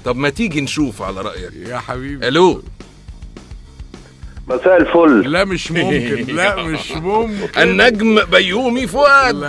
طب ما تيجي نشوف على رايك يا حبيبي الو مساء الفل لا مش ممكن لا مش ممكن النجم بيومي لا فؤاد لا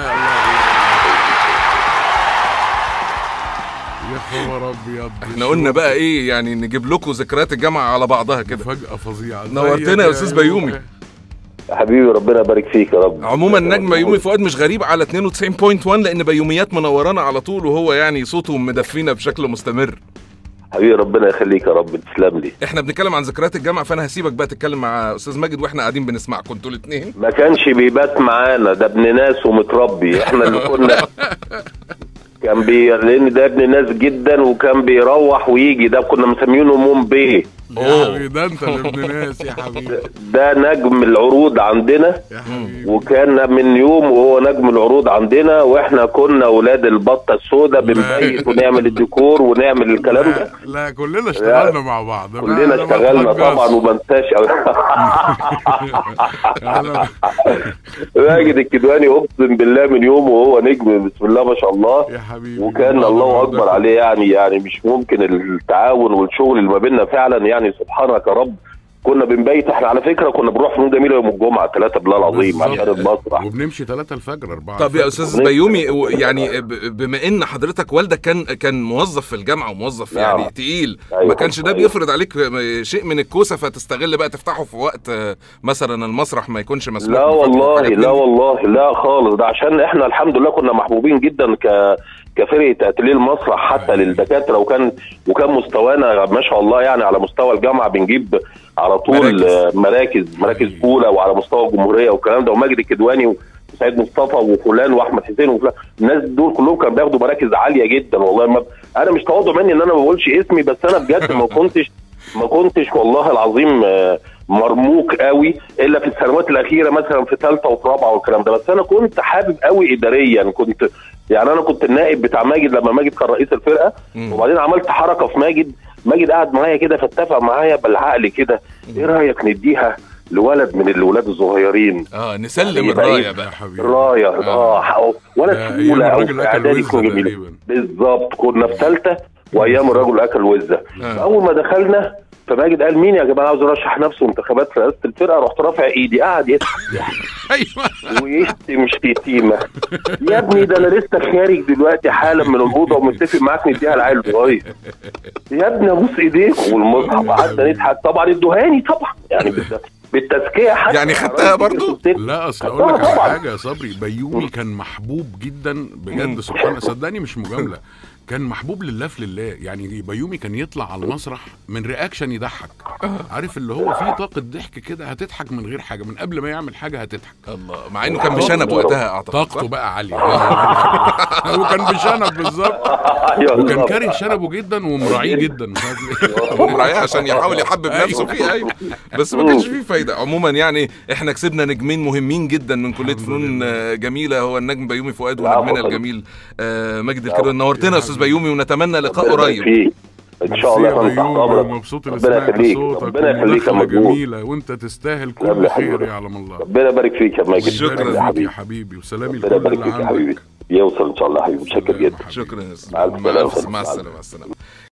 يا خبر ابيض احنا قلنا بقى ايه يعني نجيب لكم ذكريات الجامعه على بعضها كده فجأة فظيعة نورتنا يا أستاذ بيومي. حبيبي ربنا يبارك فيك يا رب عموما نجم بيومي فؤاد مش غريب على 92.1 لان بيوميات منورانا على طول وهو يعني صوته مدفينا بشكل مستمر حبيبي ربنا يخليك يا رب تسلم لي احنا بنتكلم عن ذكريات الجامعه فانا هسيبك بقى تتكلم مع استاذ ماجد واحنا قاعدين بنسمعكم انتوا الاثنين ما كانش بيبات معانا ده ابن ناس ومتربي احنا اللي كنا كان بي لان ده ابن ناس جدا وكان بيروح ويجي ده كنا مسمينه موم بيه يا حبيبي ده انت اللي ابن ناس يا حبيبي ده نجم العروض عندنا يا حبيبي وكان من يوم وهو نجم العروض عندنا واحنا كنا اولاد البطه السوداء بنبيت ونعمل الديكور ونعمل الكلام ده لا, لا كلنا اشتغلنا مع بعض ما- كلنا أنا ما اشتغلنا أتوقعش. طبعا وما انساش أنا- ماجد الكدواني اقسم بالله من يوم وهو نجم بسم الله ما شاء الله يا حبيبي وكان الله اكبر عليه يعني يعني مش ممكن التعاون والشغل اللي ما بيننا فعلا يعني سبحانك يا رب كنا بنبيت احنا على فكره كنا بنروح فنون جميله يوم الجمعه ثلاثه بالله العظيم بالظبط. عشان المسرح وبنمشي 3 الفجر 4 طب يا استاذ بيومي و- يعني ب- بما ان حضرتك والدك كان كان موظف في الجامعه وموظف نعم. يعني تقيل أيوة. ما كانش ده أيوة. بيفرض عليك شيء من الكوسه فتستغل بقى تفتحه في وقت آه، مثلا المسرح ما يكونش مسموح لا بفتحه والله وحاجات من لا دي. والله لا خالص ده عشان احنا الحمد لله كنا محبوبين جدا ك كفرقه اتليه المسرح حتى للدكاتره وكان وكان مستوانا ما شاء الله يعني على مستوى الجامعه بنجيب على طول مراكز. مراكز مراكز, مراكز اولى وعلى مستوى الجمهوريه والكلام ده وماجد الكدواني وسعيد مصطفى وفلان واحمد حسين وفلان الناس دول كلهم كانوا بياخدوا مراكز عاليه جدا والله ما انا مش تواضع مني ان انا ما بقولش اسمي بس انا بجد ما كنتش ما كنتش والله العظيم آه، مرموق قوي الا في السنوات الاخيره مثلا في ثالثه وفي رابعه والكلام ده بس انا كنت حابب قوي اداريا كنت يعني انا كنت النائب بتاع ماجد لما ماجد كان رئيس الفرقه مم. وبعدين عملت حركه في ماجد ماجد قعد معايا كده فاتفق معايا بالعقل كده ايه رايك نديها لولد من الولاد الصغيرين اه نسلم يبقى الرايه إيه؟ يا بقى حبيبي رايه اه, آه. ولا ده في أيام اولى او الراجل في أكل اعدادي وزة كنا جميل تقريبا. بالظبط كنا في ثالثه وايام الرجل اكل وزه آه. فاول ما دخلنا فماجد قال مين يا جماعه عاوز يرشح نفسه انتخابات رئاسه الفرقه رحت رافع ايدي قعد يضحك ايوه ويشتم شتيمه يا ابني ده انا لسه خارج دلوقتي حالا من الاوضه ومتفق معاك نديها العيل صغير يا ابني ابوس ايديك والمصحف قعدنا نضحك طبعا ادوهاني طبعا يعني بالت- بالتزكيه حتى يعني خدتها برضو؟ لا اصل اقول لك خدتها على طبعا. حاجه يا صبري بيومي كان محبوب جدا بجد سبحان صدقني مش مجامله كان محبوب لله في لله يعني بيومي كان يطلع على المسرح من رياكشن يضحك عارف اللي هو فيه طاقه ضحك كده هتضحك من غير حاجه من قبل ما يعمل حاجه هتضحك الله مع انه كان بشنب وقتها اعتقد صح؟ طاقته بقى عاليه هو كان بشنب بالظبط أيوة وكان بالظبط. كاره شنبه جدا ومراعيه جدا مش عارف ليه. هو مراعيه عشان يحاول يحبب نفسه فيه ايوه بس ما كانش فيه فايده عموما يعني احنا كسبنا نجمين مهمين جدا من كليه الحمد فنون لله. آه، جميله هو النجم بيومي فؤاد العفو ونجمنا يا فندم. الجميل آه، مجد الكدواني نورتنا يا استاذ بيومي ونتمنى لقاء ربنا يبارك قريب فيك. ان شاء الله ميرسي يا يا فندم تحت بيومي امرك ومبسوط اني ربنا سمعت يخليك صوتك ربنا يخليك يا ومداخلة مجهود جميله وانت تستاهل يلا كل خير حبيبي. يعلم الله ربنا يبارك فيك يا ماجد شكراً يبارك يا فيك حبيبي يا حبيبي وسلامي ربنا لكل يبارك اللي فيك يا حبيبي عندك يوصل ان شاء الله يا حبيبي متشكر سلام جدا حبيبي. شكرا يا استاذ مع مع السلامة. السلامه مع السلامه مع السلامه